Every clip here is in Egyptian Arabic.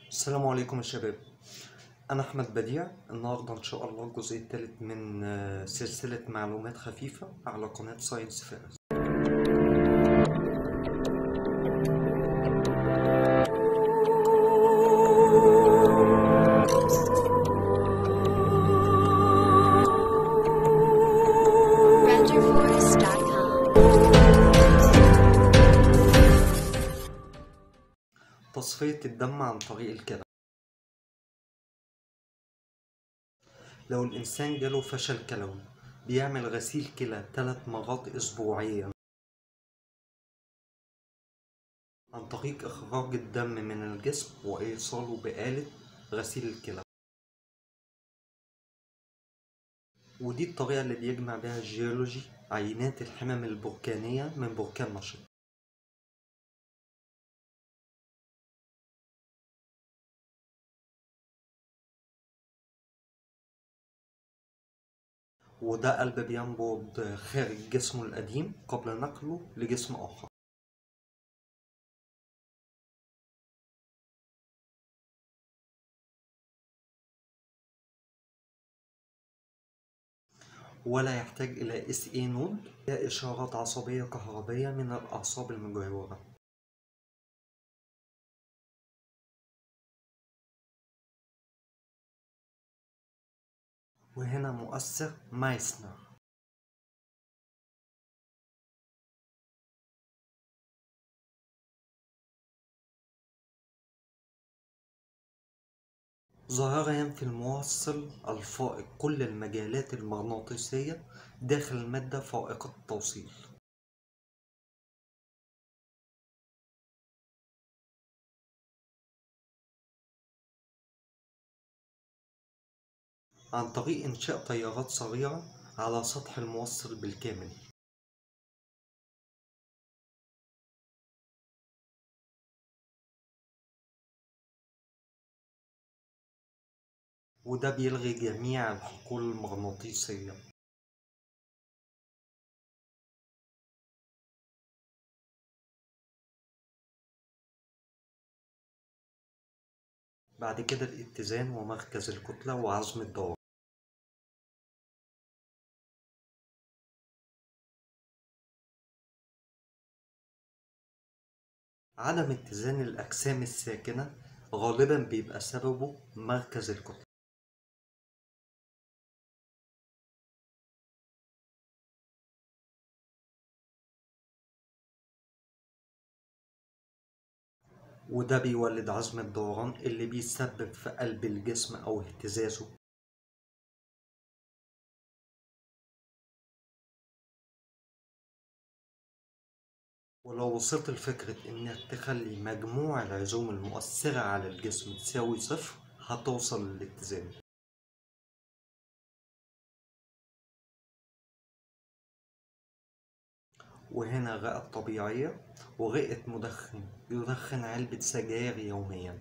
السلام عليكم يا شباب أنا أحمد بديع النهاردة إن شاء الله الجزء الثالث من آه، سلسلة معلومات خفيفة على قناة ساينس فارس RenderForest.com. تصفية الدم عن طريق الكلى لو الإنسان جاله فشل كلوي بيعمل غسيل كلى ثلاث مرات أسبوعيا عن طريق إخراج الدم من الجسم وإيصاله بآلة غسيل الكلى ودي الطريقة اللي بيجمع بها الجيولوجي عينات الحمم البركانية من بركان نشط وده قلب بينبض خارج جسمه القديم قبل نقله لجسم آخر ولا يحتاج إلى اس اي نود هي إشارات عصبية كهربية من الأعصاب المجاورة وهنا مؤثر مايسنر ظاهرة ينفي الموصل الفائق كل المجالات المغناطيسية داخل المادة فائقة التوصيل عن طريق إنشاء تيارات صغيرة على سطح الموصل بالكامل وده بيلغي جميع الحقول المغناطيسية بعد كده الاتزان ومركز الكتلة وعزم الدورة عدم اتزان الأجسام الساكنة غالبا بيبقى سببه مركز الكتلة وده بيولد عزم الدوران اللي بيسبب في قلب الجسم أو اهتزازه ولو وصلت لفكرة إنك تخلي مجموع العزوم المؤثرة على الجسم تساوي صفر هتوصل للاتزان وهنا الرئة الطبيعية ورئة مدخن يدخن علبة سجاير يوميا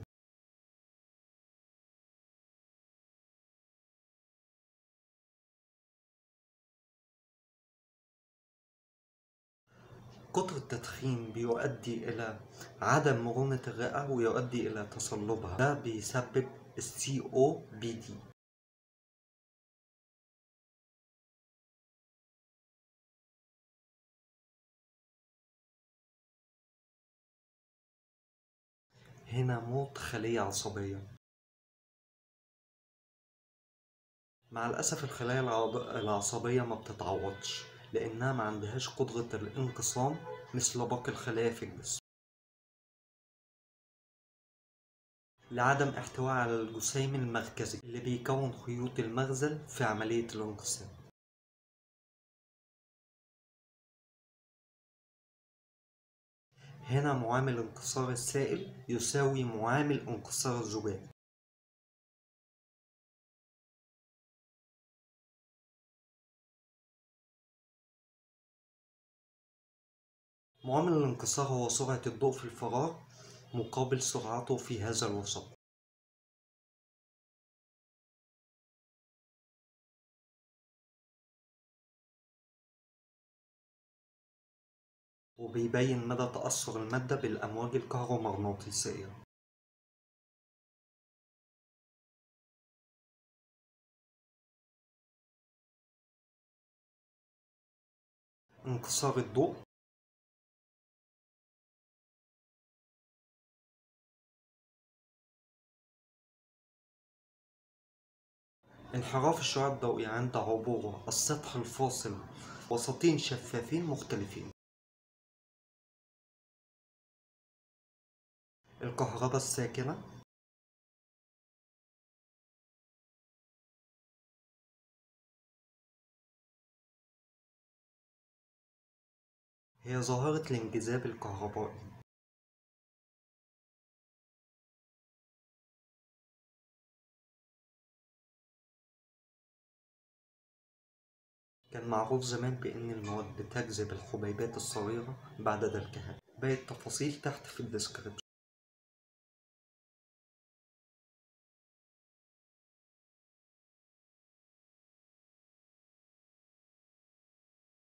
كتر التدخين بيؤدي إلى عدم مرونة الرئة ويؤدي إلى تصلبها ده بيسبب السي او بي دي هنا موت خلية عصبية مع الأسف الخلايا العض- العصبية ما بتتعوضش لأنها ما عندهاش قدرة الانقسام مثل باقي الخلايا في الجسم لعدم احتواء على الجسيم المركزي اللي بيكون خيوط المغزل في عملية الانقسام هنا معامل انكسار السائل يساوي معامل انكسار الذباب معامل الانكسار هو سرعة الضوء في الفراغ مقابل سرعته في هذا الوسط وبيبين مدى تأثر المادة بالأمواج الكهرومغناطيسية انكسار الضوء انحراف الشعاع الضوئي عند عبور السطح الفاصل وسطين شفافين مختلفين الكهرباء الساكنة هي ظاهرة الانجذاب الكهربائي كان معروف زمان بأن المواد بتجذب الحبيبات الصغيرة بعد دلكها باقي التفاصيل تحت في الديسكريبشن